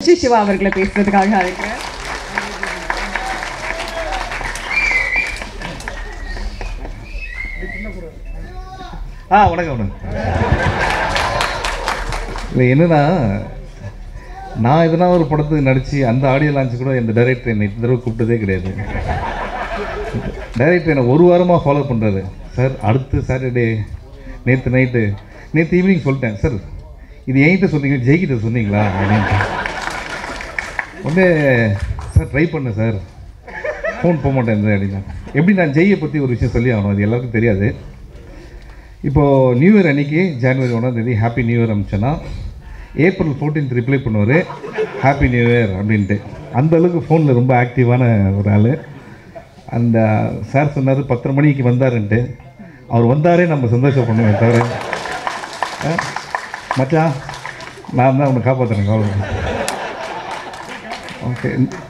G Siva அவர்களை பேசுறதுக்காக அழைக்கிறேன் ஆ வணக்கம் வணக்கம் இல்லை என்னன்னா நான் எதனா ஒரு படத்துக்கு நடித்து அந்த ஆடியோ லான்ச் கூட இந்த டைரக்டர் என்னை இந்த தடவை கூப்பிட்டதே கிடையாது டைரக்டர் என்னை ஒரு வாரமாக ஃபாலோ பண்ணுறாரு சார் அடுத்த சாட்டர்டே நேற்று நைட்டு நேற்று ஈவினிங் சொல்லிட்டேன் சார் இது என்கிட்ட சொன்னீங்க ஜெய்கிட்ட சொன்னீங்களா அப்படின்ட்டு உடனே சார் ட்ரை பண்ணேன் சார் ஃபோன் போக மாட்டேன் அப்படின்னா எப்படி நான் ஜெய்யை பற்றி ஒரு விஷயம் சொல்லி ஆகணும் அது எல்லாருக்கும் தெரியாது இப்போது நியூ இயர் அன்னைக்கு ஜனவரி ஒன்றாம் தேதி ஹாப்பி நியூ இயர் அமிச்சேன்னா ஏப்ரல் ஃபோர்டீன்த் ரிப்ளை பண்ணுவார் ஹாப்பி நியூ இயர் அப்படின்ட்டு அந்த அளவுக்கு ஃபோனில் ரொம்ப ஆக்டிவான ஒரு ஆள் அந்த சார் சொன்னார் பத்தரை மணிக்கு வந்தாருன்ட்டு அவர் வந்தாரே நம்ம சந்தோஷம் பண்ணுவேன் தவிர ஆ, மச்சான் நான் தான் அவனை காப்பாற்றுறேன் கவலை ஓகே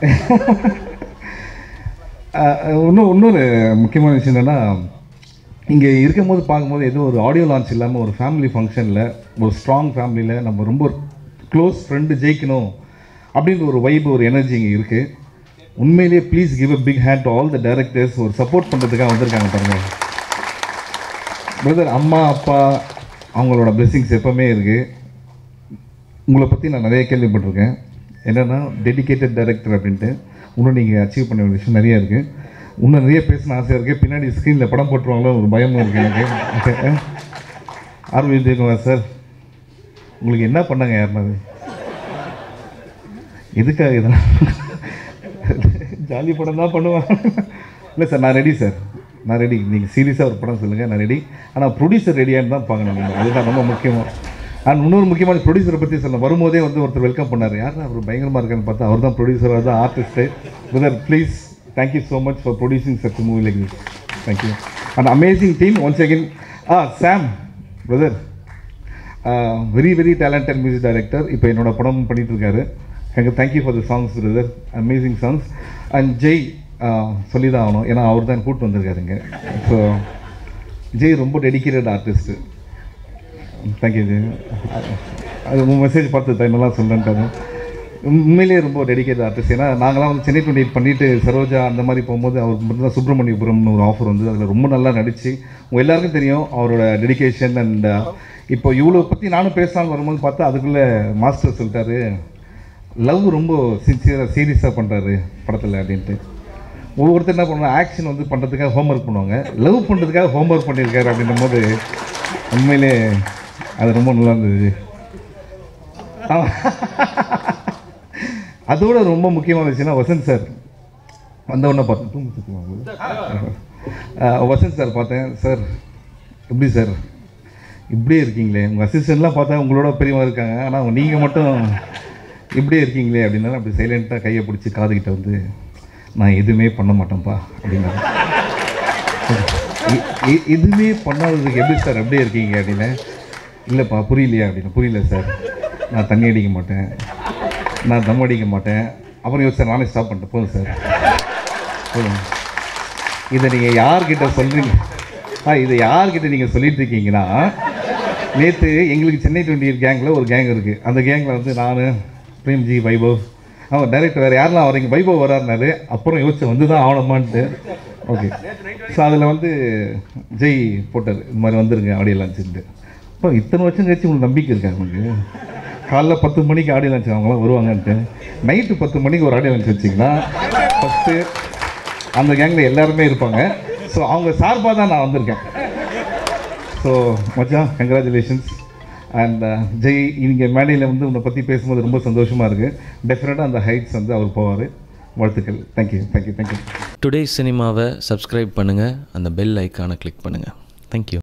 இன்னும் இன்னொரு முக்கியமான விஷயம் என்னென்னா இங்கே இருக்கும்போது பார்க்கும்போது ஏதோ ஒரு ஆடியோ லான்ச் இல்லாமல் ஒரு ஃபேமிலி ஃபங்க்ஷனில் ஒரு ஸ்ட்ராங் ஃபேமிலியில் நம்ம ரொம்ப க்ளோஸ் ஃப்ரெண்டு ஜெயிக்கணும் அப்படின்ற ஒரு வைப் ஒரு எனர்ஜி இங்கே இருக்குது உண்மையிலேயே please give a big hand to all the directors ஒரு சப்போர்ட் பண்ணுறதுக்காக வந்திருக்காங்க பாருங்கள் பிரதர் அம்மா அப்பா அவங்களோட பிளெஸிங்ஸ் எப்போவுமே இருக்குது உங்களை பற்றி நான் நிறைய கேள்விப்பட்டிருக்கேன் என்னென்னா டெடிகேட்டட் டைரக்டர் அப்படின்ட்டு இன்னும் நீங்கள் அச்சீவ் பண்ண வேண்டிய விஷயம் நிறைய இருக்குது இன்னும் நிறைய பேசணும் ஆசையாக இருக்குது பின்னாடி ஸ்க்ரீனில் படம் போட்டுருவாங்களோ ஒரு பயமும் இருக்குது எனக்கு ஆர் விஜயகுமார் சார் உங்களுக்கு என்ன பண்ணாங்க யாருனாது எதுக்காக இதெல்லாம் ஜாலி படம் தான் பண்ணுவாங்க இல்லை சார் நான் ரெடி சார் நான் ரெடி நீங்கள் சீரியஸாக ஒரு படம் சொல்லுங்கள் நான் ரெடி ஆனால் ப்ரொடியூசர் ரெடியான்னு தான் பார்க்கணும் நீங்கள் அதுதான் ரொம்ப முக்கியமாக அண்ட் இன்னொரு முக்கியமான ப்ரொடியூசரை பற்றி சொல்ல வரும்போதே வந்து ஒருத்தர் வெல்கம் பண்ணார் யார் அவர் பயங்கரமாக இருக்கான்னு பார்த்தா அவர் தான் ப்ரொடியூசர் அவர் தான் artist brother please thank you so much for producing such movie like this thank you and amazing team once again ah Sam brother very very talented music director இப்போ என்னோட படம் பண்ணிட்டு இருக்காரு எனக்கு thank you for the songs brother amazing songs and Jai சொல்லி தான் ஆகணும் ஏன்னா அவர் தான் கூப்பிட்டு வந்திருக்காருங்க ஸோ ஜெய் ரொம்ப டெடிக்கேட்டட் ஆர்டிஸ்ட்டு தேங்க்யூ ஜெய் அது உங்கள் மெசேஜ் பார்த்து டைம்லாம் சொல்கிறேன்ட்டாங்க உண்மையிலேயே ரொம்ப டெடிக்கேட் ஆர்டிஸ்ட் ஏன்னா நாங்களாம் வந்து சென்னை டுவெண்ட்டி பண்ணிட்டு சரோஜா அந்த மாதிரி போகும்போது அவர் மட்டும் தான் சுப்பிரமணியபுரம்னு ஒரு ஆஃபர் வந்து அதில் ரொம்ப நல்லா நடிச்சு உங்கள் எல்லாருக்கும் தெரியும் அவரோட டெடிகேஷன் அண்ட் இப்போ இவ்வளோ பற்றி நானும் பேசலாம்னு வரும்போது பார்த்தா அதுக்குள்ளே மாஸ்டர் சொல்லிட்டாரு லவ் ரொம்ப சின்சியராக சீரியஸாக பண்ணுறாரு படத்தில் அப்படின்ட்டு ஒவ்வொருத்தர் என்ன பண்ணுவாங்க ஆக்ஷன் வந்து பண்ணுறதுக்காக ஹோம்ஒர்க் பண்ணுவாங்க லவ் பண்ணுறதுக்காக ஹோம்ஒர்க் பண்ணியிருக்காரு அப்படின்னும் போது உண்மையிலே அது ரொம்ப நல்லா இருந்தது ஆமா. அதோட ரொம்ப முக்கியமான விஷயம்னா வசந்த் சார் வந்த உடனே பார்த்தேன் தூங்க சுற்றுவாங்க வசந்த் சார் பார்த்தேன் சார் எப்படி சார் இப்படியே இருக்கீங்களே உங்கள் அசிஸ்டண்ட்லாம் பார்த்தா உங்களோட பெரியவங்க இருக்காங்க ஆனால் நீங்கள் மட்டும் இப்படியே இருக்கீங்களே அப்படின்னா அப்படி சைலண்ட்டாக கையை பிடிச்சி காதுகிட்ட வந்து நான் எதுவுமே பண்ண மாட்டேன்ப்பா அப்படின்னாரு எ- எ- எதுவுமே பண்ணாததுக்கு எப்படி சார் அப்படியே இருக்கீங்க அப்படின்னு இல்லைப்பா புரியலையா அப்படின்னு புரியல சார் நான் தண்ணி அடிக்க மாட்டேன் நான் தம் அடிக்க மாட்டேன் அப்புறம் யோசிச்சு நானே ஸ்டாப் பண்ணிட்டேன் போதும் சார் போதும் இதை நீங்கள் யார்கிட்ட சொல்கிறீங்க ஆ இதை யார்கிட்ட நீங்கள் சொல்லிட்டு இருக்கீங்கன்னா நேற்று எங்களுக்கு சென்னை டுவெண்ட்டி எயிட் கேங்கில் ஒரு கேங் இருக்குது அந்த கேங்கில் வந்து நான் பிரேம்ஜி வைபவ் அவன் டைரக்டர் வேறு யாரெல்லாம் வரீங்க வைபவ் வராருனாரு அப்புறம் யோசிச்சு வந்து தான் ஆகணுமான்ட்டு ஓகே ஸோ அதில் வந்து ஜெய் போட்டார் இந்த மாதிரி வந்துருங்க ஆடியோ லான்ச்சுன்ட்டு அப்போ இத்தனை வருஷம் கழிச்சு உங்களுக்கு நம்பிக்கை இருக்கா உங்களுக்கு காலைல பத்து மணிக்கு ஆடியோ லான்ச் அவங்களாம் வருவாங்கன்ட்டு நைட்டு பத்து மணிக்கு ஒரு ஆடியோ லான்ச் வச்சிங்கன்னா ஃபஸ்ட்டு அந்த கேங்கில் எல்லாருமே இருப்பாங்க ஸோ அவங்க சார்பாக தான் நான் வந்திருக்கேன் ஸோ மச்சான் கங்க்ராச்சுலேஷன்ஸ் அண்ட் ஜெய் இங்கே மேடையில் வந்து உன்னை பற்றி பேசும்போது ரொம்ப சந்தோஷமாக இருக்குது டெஃபினட்டாக அந்த ஹைட்ஸ் வந்து அவர் போவார் வாழ்த்துக்கள் தேங்க்யூ தேங்க்யூ தேங்க்யூ டுடே சினிமாவை சப்ஸ்கிரைப் பண்ணுங்கள் அந்த பெல் ஐக்கானை கிளிக் பண்ணுங்கள் தேங்க்யூ